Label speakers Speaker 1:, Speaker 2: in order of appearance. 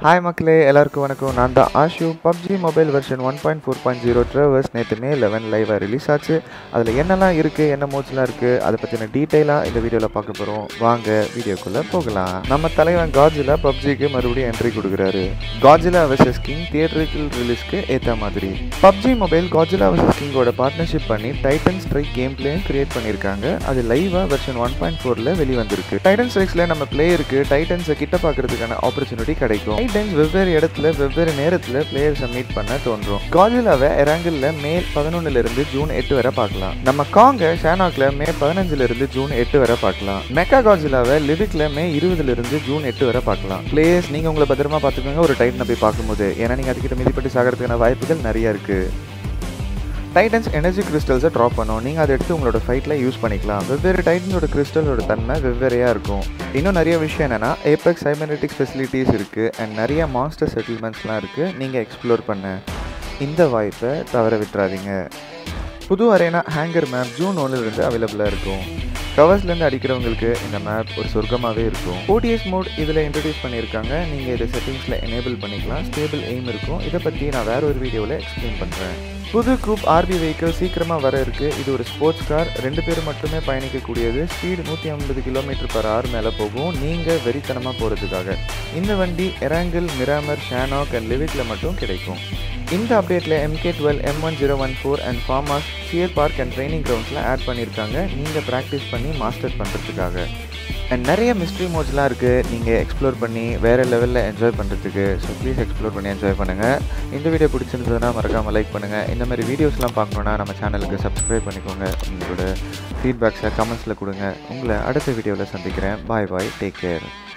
Speaker 1: hi மக்களே எல்லாருக்கும் வணக்கம் நான் தான் Ashu PUBG mobile version one point four point zero traverse நேற்று மே லெவன் லைவாக ரிலீஸ் ஆச்சு அதில் என்னெல்லாம் இருக்குது என்ன மோட்ஸ்லாம் இருக்குது அதை பற்றின டீட்டெயிலாக இந்த வீடியோவில் பார்க்க போகிறோம் வாங்க வீடியோக்குள்ளே போகலாம் நம்ம தலைவன் காஜிலா பப்ஜிக்கு மறுபடியும் என்ட்ரி கொடுக்குறாரு காஜிலா வெர்சஸ் கிங் தியேட்டருக்கு ரிலீஸ்க்கு ஏற்ற மாதிரி பப்ஜி மொபைல் காஜிலா வெர்சஸ் கிங்கோட பார்ட்னர்ஷிப் பண்ணி டைட்டன் ஸ்ட்ரைக் கேம் பிளேயும் கிரியேட் பண்ணியிருக்காங்க அது லைவாக வெர்ஷன் ஒன் பாயிண்ட் ஃபோரில் வெளிவந்திருக்கு டைட்டன் ஸ்ட்ரைக்ஸில் நம்ம பிளேயருக்கு டைட்டன்ஸை கிட்ட பார்க்கறதுக்கான ஆப்பர்ச்சுனிட்டி கிடைக்கும் டைட்டன்ஸ் வெவ்வேறு இடத்துல வெவ்வேறு நேரத்தில் பிளேயர்ஸை மீட் பண்ண தோன்றும் காஜிலாவை எராங்கிளில் மே பதினொன்னுல இருந்து ஜூன் எட்டு வரை பார்க்கலாம் நம்ம காங்க ஷானாக்ல மே பதினஞ்சுல இருந்து ஜூன் எட்டு வரை பார்க்கலாம் மெக்கா காஜிலாவை லிவிக்ல மே இருபதுல இருந்து ஜூன் எட்டு வரை பார்க்கலாம் பிளேயர்ஸ் நீங்க உங்களை பத்திரமா பார்த்துக்கோங்க ஒரு டைட்டனை போய் பார்க்கும்போது ஏன்னா நீங்க அதுக்கிட்ட மிதிப்பட்டு சாகிறதுக்கான வாய்ப்புகள் நிறைய இருக்கு டைட்டன்ஸ் எனர்ஜி கிறிஸ்டல்ஸை ட்ராப் பண்ணும் நீங்கள் அதை எடுத்து உங்களோட ஃபைட்டில் யூஸ் பண்ணிக்கலாம் வெவ்வேறு டைட்டன்ஸோட கிறிஸ்டலோட தன்மை வெவ்வேறையாக இருக்கும் இன்னும் நிறைய விஷயம் என்னென்னா ஏபெக்ஸ் சைபர்னெட்டிக்ஸ் ஃபெசிலிட்டிஸ் இருக்குது அண்ட் நிறைய மாஸ்டர் செட்டில்மெண்ட்ஸ்லாம் இருக்குது நீங்கள் எக்ஸ்ப்ளோர் பண்ண இந்த வாய்ப்பை தவற விட்டுறாதீங்க புது அரேனா ஹேங்கர் மேப் ஜூன் ஒன்றுலேருந்து அவைலபிளாக இருக்கும் கவர்ஸ்லேருந்து அடிக்கிறவங்களுக்கு இந்த மேப் ஒரு சொர்க்கமாகவே இருக்கும் ஓடிஎஸ் மோட் இதில் இன்ட்ரடியூஸ் பண்ணியிருக்காங்க நீங்கள் இதை செட்டிங்ஸில் எனேபிள் பண்ணிக்கலாம் ஸ்டேபிள் எய்ம் இருக்கும் இதை பற்றி நான் வேற ஒரு வீடியோவில் எக்ஸ்பிளைன் பண்ணுறேன் புது குரூப் ஆர்பி வெஹிக்கிள் சீக்கிரமாக வர இருக்கு இது ஒரு ஸ்போர்ட்ஸ் கார் ரெண்டு பேர் மட்டுமே பயணிக்கக்கூடியது ஸ்பீடு நூற்றி ஐம்பது கிலோமீட்டர் பர் ஹவர் மேலே போகும் நீங்கள் வெறித்தனமாக போகிறதுக்காக இந்த வண்டி எராங்கிள் மிராமர் ஷானாக் அண்ட் லிவிக்கில் மட்டும் கிடைக்கும் இந்த அப்டேட்டில் MK twelve M one zero one four and ஃபார்மாஸ் சியர் பார்க் அண்ட் ட்ரைனிங் கிரவுண்ட்ஸில் ஆட் பண்ணியிருக்காங்க நீங்கள் ப்ராக்டிஸ் பண்ணி மாஸ்டர் பண்ணுறதுக்காக அண்ட் நிறைய மிஸ்ட்ரி மோட்ஸ்லாம் இருக்குது நீங்கள் எக்ஸ்ப்ளோர் பண்ணி வேறு லெவலில் என்ஜாய் பண்ணுறதுக்கு ஸோ ப்ளீஸ் எக்ஸ்ப்ளோர் பண்ணி என்ஜாய் பண்ணுங்கள் இந்த வீடியோ பிடிச்சிருந்ததுன்னா மறக்காமல் லைக் பண்ணுங்கள் இந்த மாதிரி வீடியோஸ்லாம் பார்க்கணுன்னா நம்ம சேனலுக்கு சப்ஸ்கிரைப் பண்ணிக்கோங்க உங்களோட ஃபீட்பேக்ஸை கமெண்ட்ஸில் கொடுங்க உங்களை அடுத்த வீடியோவில் சந்திக்கிறேன் பாய் பாய் டேக் கேர்